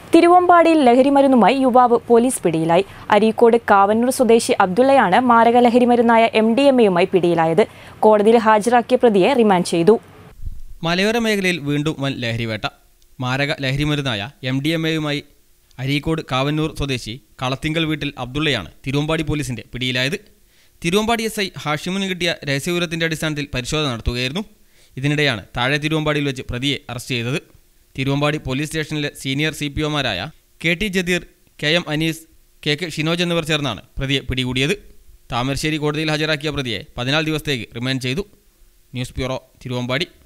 തിരുവമ്പാടിയിൽ ലഹരിമരുന്നുമായി യുവാവ് പോലീസ് പിടിയിലായി അരീക്കോട് കാവന്നൂർ സ്വദേശി അബ്ദുള്ളയാണ് മാരക ലഹരിമരുന്നായ എം ഡി എം എയുമായി പിടിയിലായത് കോടതിയിൽ ഹാജരാക്കിയ പ്രതിയെ റിമാൻഡ് ചെയ്തു മലയോര മേഖലയിൽ വീണ്ടും വൻ ലഹരിവേട്ട മാരക ലഹരിമരുന്നായ എം ഡി എം എയുമായി അരീക്കോട് കാവന്നൂർ സ്വദേശി കളത്തിങ്കൽ വീട്ടിൽ അബ്ദുള്ളയാണ് തിരുവമ്പാടി പോലീസിന്റെ പിടിയിലായത് തിരുവമ്പാടി എസ് ഐ ഹാഷിമിന് കിട്ടിയ രഹസ്യവിവരത്തിന്റെ അടിസ്ഥാനത്തിൽ പരിശോധന നടത്തുകയായിരുന്നു ഇതിനിടെയാണ് താഴെ തിരുവമ്പാടിയിൽ വെച്ച് പ്രതിയെ അറസ്റ്റ് ചെയ്തത് തിരുവമ്പാടി പോലീസ് സ്റ്റേഷനിലെ സീനിയർ സി പി ഒമാരായ K T Jadeer K M Anees K K Shinoj എന്നിവർ ചേർന്നാണ് പ്രതിയെ പിടികൂടിയത് താമരശ്ശേരി കോടതിയിൽ ഹാജരാക്കിയ പ്രതിയെ പതിനാല് ദിവസത്തേക്ക് റിമാൻഡ് ചെയ്തു ന്യൂസ് ബ്യൂറോ തിരുവമ്പാടി